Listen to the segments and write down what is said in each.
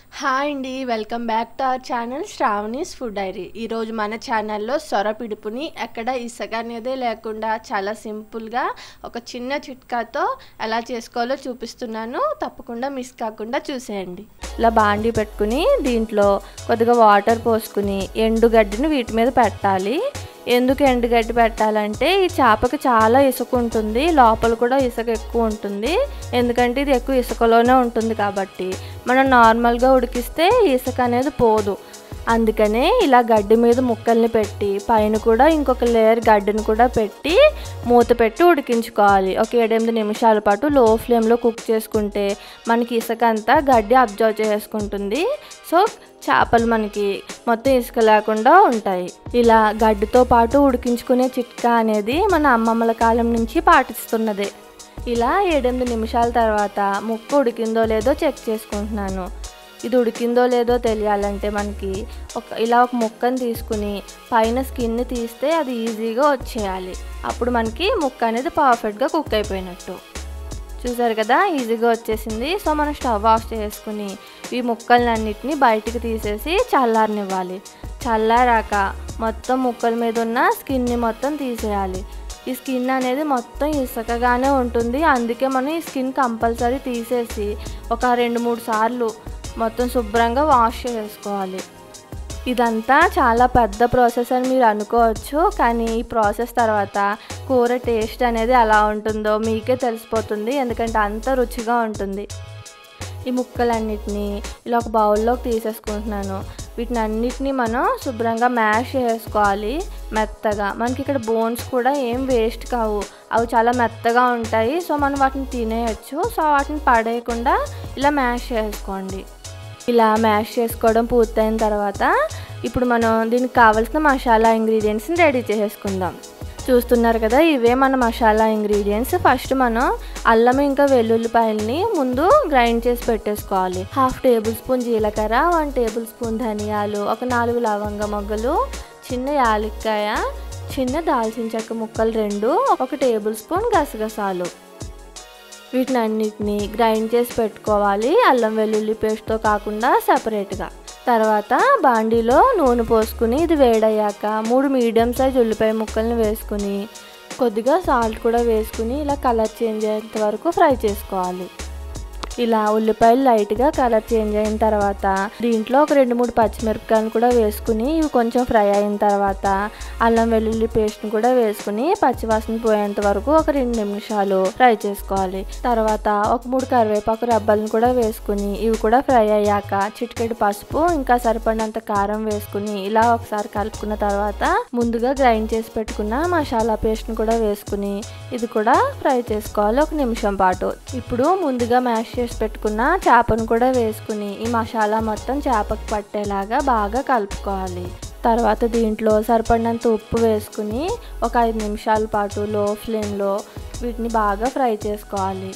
hi అండి welcome back to our channel Sravani's food diary ఈరోజు మన ఛానల్లో సొర పిడుపుని ఎక్కడ ఇసుక అనేదే లేకుండా చాలా సింపుల్గా ఒక చిన్న చిట్కాతో ఎలా చేసుకోవాలో చూపిస్తున్నాను తప్పకుండా మిస్ కాకుండా చూసేయండి ఇలా బాండీ పెట్టుకుని దీంట్లో కొద్దిగా వాటర్ పోసుకుని ఎండుగడ్డిని వీటి మీద పెట్టాలి ఎందుకు ఎండుగడ్డి పెట్టాలంటే ఈ చేపకి చాలా ఇసుక ఉంటుంది లోపల కూడా ఇసుక ఎక్కువ ఉంటుంది ఎందుకంటే ఇది ఎక్కువ ఇసుకలోనే ఉంటుంది కాబట్టి మనం నార్మల్గా ఉడికిస్తే ఇసుక అనేది పోదు అందుకనే ఇలా గడ్డి మీద ముక్కల్ని పెట్టి పైన కూడా ఇంకొక లేయర్ గడ్డిని కూడా పెట్టి మూత పెట్టి ఉడికించుకోవాలి ఒక ఏడెనిమిది నిమిషాల పాటు లో ఫ్లేమ్లో కుక్ చేసుకుంటే మనకి ఇసుక అంతా గడ్డి అబ్జర్వ్ చేసుకుంటుంది సో చేపలు మనకి మొత్తం ఇసుక లేకుండా ఉంటాయి ఇలా గడ్డితో పాటు ఉడికించుకునే చిట్కా అనేది మన అమ్మమ్మల కాలం నుంచి పాటిస్తున్నదే ఇలా ఏడెనిమిది నిమిషాల తర్వాత ముక్క ఉడికిందో లేదో చెక్ చేసుకుంటున్నాను ఇది ఉడికిందో లేదో తెలియాలంటే మనకి ఒక ఇలా ఒక ముక్కను తీసుకుని పైన స్కిన్ని తీస్తే అది ఈజీగా వచ్చేయాలి అప్పుడు మనకి ముక్క అనేది పర్ఫెక్ట్గా కుక్ అయిపోయినట్టు చూసారు కదా ఈజీగా వచ్చేసింది సో మనం స్టవ్ ఆఫ్ చేసుకుని ఈ ముక్కలన్నిటిని బయటికి తీసేసి చల్లారనివ్వాలి చల్లారాక మొత్తం ముక్కల మీద ఉన్న స్కిన్ని మొత్తం తీసేయాలి ఈ స్కిన్ అనేది మొత్తం ఇసుకగానే ఉంటుంది అందుకే మనం ఈ స్కిన్ కంపల్సరీ తీసేసి ఒక రెండు మూడు సార్లు మొత్తం శుభ్రంగా వాష్ చేసుకోవాలి ఇదంతా చాలా పెద్ద ప్రాసెస్ అని మీరు అనుకోవచ్చు కానీ ఈ ప్రాసెస్ తర్వాత కూర టేస్ట్ అనేది ఎలా ఉంటుందో మీకే తెలిసిపోతుంది ఎందుకంటే అంత రుచిగా ఉంటుంది ఈ ముక్కలన్నిటినీ ఇలా ఒక బౌల్లోకి తీసేసుకుంటున్నాను వీటిని అన్నిటినీ మనం శుభ్రంగా మ్యాష్ చేసుకోవాలి మెత్తగా మనకి ఇక్కడ బోన్స్ కూడా ఏం వేస్ట్ కావు అవి చాలా మెత్తగా ఉంటాయి సో మనం వాటిని తినేయచ్చు సో వాటిని పడేయకుండా ఇలా మ్యాష్ చేసుకోండి ఇలా మ్యాష్ చేసుకోవడం పూర్తయిన తర్వాత ఇప్పుడు మనం దీనికి కావాల్సిన మసాలా ఇంగ్రీడియంట్స్ని రెడీ చేసేసుకుందాం చూస్తున్నారు కదా ఇవే మన మసాలా ఇంగ్రీడియంట్స్ ఫస్ట్ మనం అల్లం ఇంకా వెల్లుల్లిపాయలని ముందు గ్రైండ్ చేసి పెట్టేసుకోవాలి హాఫ్ టేబుల్ స్పూన్ జీలకర్ర వన్ టేబుల్ స్పూన్ ధనియాలు ఒక నాలుగు లవంగ మొగ్గలు చిన్న యాలక్కాయ చిన్న దాల్చిన చెక్క ముక్కలు రెండు ఒక టేబుల్ స్పూన్ గసగసాలు వీటిని అన్నిటిని గ్రైండ్ చేసి పెట్టుకోవాలి అల్లం వెల్లుల్లి పేస్ట్తో కాకుండా సపరేట్గా తర్వాత బాండీలో నూనె పోసుకుని ఇది వేడయ్యాక మూడు మీడియం సైజ్ ఉల్లిపాయ ముక్కల్ని వేసుకుని కొద్దిగా సాల్ట్ కూడా వేసుకుని ఇలా కలర్ చేంజ్ అయ్యేంత వరకు ఫ్రై చేసుకోవాలి ఇలా ఉల్లిపాయలు లైట్గా కలర్ చేంజ్ అయిన తర్వాత దీంట్లో ఒక రెండు మూడు పచ్చిమిరపకాయలు కూడా వేసుకుని ఇవి కొంచెం ఫ్రై అయిన తర్వాత అల్లం వెల్లుల్లి పేస్ట్ని కూడా వేసుకుని పచ్చివాసన పోయేంత వరకు ఒక రెండు నిమిషాలు ఫ్రై చేసుకోవాలి తర్వాత ఒక మూడు కరివేపాకు రబ్బల్ని కూడా వేసుకుని ఇవి కూడా ఫ్రై అయ్యాక చిటికెడు పసుపు ఇంకా సరిపడినంత కారం వేసుకుని ఇలా ఒకసారి కలుపుకున్న తర్వాత ముందుగా గ్రైండ్ చేసి పెట్టుకున్న మసాలా పేస్ట్ని కూడా వేసుకుని ఇది కూడా ఫ్రై చేసుకోవాలి ఒక నిమిషం పాటు ఇప్పుడు ముందుగా మ్యాష్ చేసి పెట్టుకున్న చేపను కూడా వేసుకుని ఈ మసాలా మొత్తం చేపకు పట్టేలాగా బాగా కలుపుకోవాలి తర్వాత దీంట్లో సరిపడినంత ఉప్పు వేసుకుని ఒక ఐదు నిమిషాల పాటు లో ఫ్లేమ్లో వీటిని బాగా ఫ్రై చేసుకోవాలి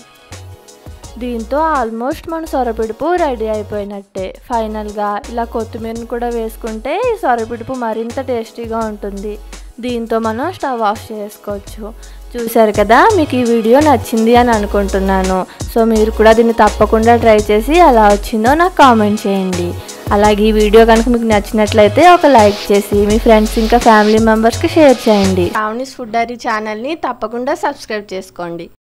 దీంతో ఆల్మోస్ట్ మన సొరపిడుపు రెడీ అయిపోయినట్టే ఫైనల్గా ఇలా కొత్తిమీరని కూడా వేసుకుంటే ఈ సొరపిడుపు మరింత టేస్టీగా ఉంటుంది దీంతో మనం స్టవ్ ఆఫ్ చేసుకోవచ్చు చూశారు కదా మీకు ఈ వీడియో నచ్చింది అని అనుకుంటున్నాను సో మీరు కూడా దీన్ని తప్పకుండా ట్రై చేసి ఎలా వచ్చిందో నాకు కామెంట్ చేయండి అలాగే ఈ వీడియో కనుక మీకు నచ్చినట్లయితే ఒక లైక్ చేసి మీ ఫ్రెండ్స్ ఇంకా ఫ్యామిలీ మెంబర్స్కి షేర్ చేయండి రావణీస్ ఫుడ్ డైరీ ఛానల్ని తప్పకుండా సబ్స్క్రైబ్ చేసుకోండి